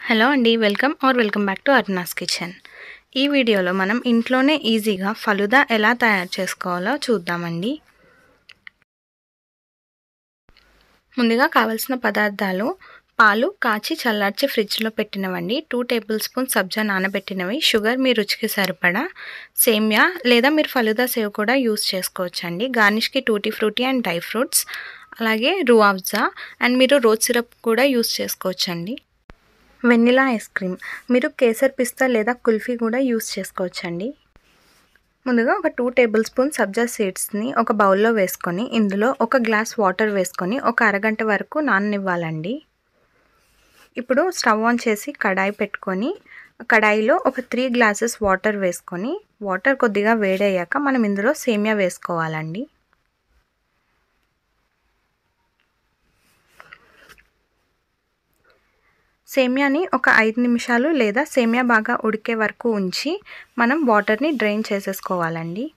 hello అండి welcome or welcome back to Arna's kitchen ఈ వీడియోలో మనం ఇంట్లోనే ఈజీగా ఫలుదా ఎలా తయారు చేసుకోవాలో చూద్దామండి ముందుగా కావలసిన పదార్థాలు పాలు కాచి చల్లార్చి ఫ్రిడ్జ్లో పెట్టినవండి టూ టేబుల్ స్పూన్ సబ్జా నానబెట్టినవి షుగర్ మీ రుచికి సరిపడా సేమ్యా లేదా మీరు ఫలుదా సేవ్ కూడా యూస్ చేసుకోవచ్చండి గార్నిష్కి tutti frutti and dry fruits అలాగే రువాబ్జా అండ్ మీరు రోజ్ సిరప్ కూడా యూస్ చేసుకోవచ్చండి వెనిలా ఐస్ క్రీమ్ మీరు కేసర్ పిస్తా లేదా కుల్ఫీ కూడా యూస్ చేసుకోవచ్చండి ముందుగా ఒక టూ టేబుల్ స్పూన్ సబ్జా సీడ్స్ని ఒక బౌల్లో వేసుకొని ఇందులో ఒక గ్లాస్ వాటర్ వేసుకొని ఒక అరగంట వరకు నాననివ్వాలండి ఇప్పుడు స్టవ్ ఆన్ చేసి కడాయి పెట్టుకొని కడాయిలో ఒక త్రీ గ్లాసెస్ వాటర్ వేసుకొని వాటర్ కొద్దిగా వేడయ్యాక మనం ఇందులో సేమియా వేసుకోవాలండి సేమియాని ఒక ఐదు నిమిషాలు లేదా సేమియా బాగా ఉడికే వరకు ఉంచి మనం వాటర్ని డ్రైన్ చేసేసుకోవాలండి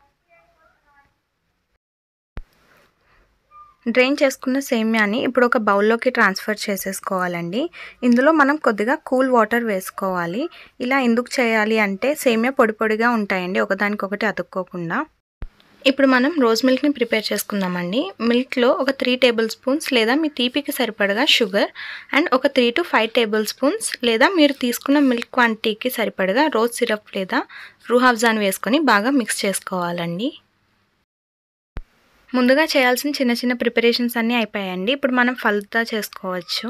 డ్రైన్ చేసుకున్న సేమియాని ఇప్పుడు ఒక బౌల్లోకి ట్రాన్స్ఫర్ చేసేసుకోవాలండి ఇందులో మనం కొద్దిగా కూల్ వాటర్ వేసుకోవాలి ఇలా ఎందుకు చేయాలి అంటే సేమియా పొడి పొడిగా ఉంటాయండి ఒకదానికొకటి అతుక్కోకుండా ఇప్పుడు మనం రోజ్ మిల్క్ని ప్రిపేర్ చేసుకుందామండి మిల్క్లో ఒక త్రీ టేబుల్ స్పూన్స్ లేదా మీ తీపికి సరిపడగా షుగర్ అండ్ ఒక three to five tablespoons లేదా మీరు తీసుకున్న మిల్క్ క్వాంటిటీకి సరిపడగా రోజ్ సిరప్ లేదా రూహాబ్జాన్ వేసుకొని బాగా మిక్స్ చేసుకోవాలండి ముందుగా చేయాల్సిన చిన్న చిన్న ప్రిపరేషన్స్ అన్నీ అయిపోయాయండి ఇప్పుడు మనం ఫలుదా చేసుకోవచ్చు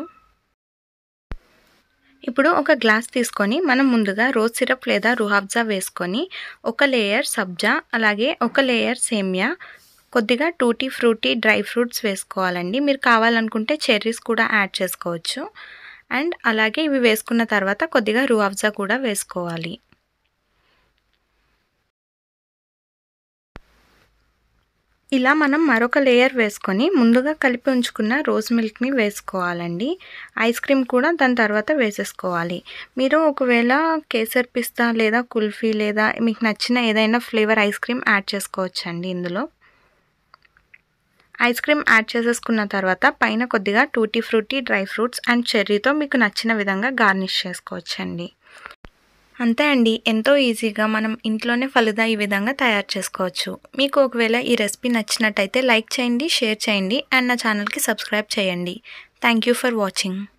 ఇప్పుడు ఒక గ్లాస్ తీసుకొని మనం ముందుగా రోజ్ సిరప్ లేదా రుహాబ్జా వేసుకొని ఒక లేయర్ సబ్జా అలాగే ఒక లేయర్ సేమియా కొద్దిగా టూటీ ఫ్రూటీ డ్రై ఫ్రూట్స్ వేసుకోవాలండి మీరు కావాలనుకుంటే చెర్రీస్ కూడా యాడ్ చేసుకోవచ్చు అండ్ అలాగే ఇవి వేసుకున్న తర్వాత కొద్దిగా రుహాబ్జా కూడా వేసుకోవాలి ఇలా మనం మరొక లేయర్ వేసుకొని ముందుగా కలిపి ఉంచుకున్న రోజ్ మిల్క్ని వేసుకోవాలండి ఐస్ క్రీమ్ కూడా దాని తర్వాత వేసేసుకోవాలి మీరు ఒకవేళ కేసర్ పిస్తా లేదా కుల్ఫీ లేదా మీకు నచ్చిన ఏదైనా ఫ్లేవర్ ఐస్ క్రీమ్ యాడ్ చేసుకోవచ్చండి ఇందులో ఐస్ క్రీమ్ యాడ్ చేసేసుకున్న తర్వాత పైన కొద్దిగా tutti frutti dry fruits and చెర్రీతో మీకు నచ్చిన విధంగా గార్నిష్ చేసుకోవచ్చండి అంతే అండి ఎంతో ఈజీగా మనం ఇంట్లోనే ఫలుదా ఈ విధంగా తయారు చేసుకోవచ్చు మీకు ఒకవేళ ఈ రెసిపీ నచ్చినట్టయితే లైక్ చేయండి షేర్ చేయండి అండ్ నా ఛానల్కి సబ్స్క్రైబ్ చేయండి థ్యాంక్ యూ ఫర్ వాచింగ్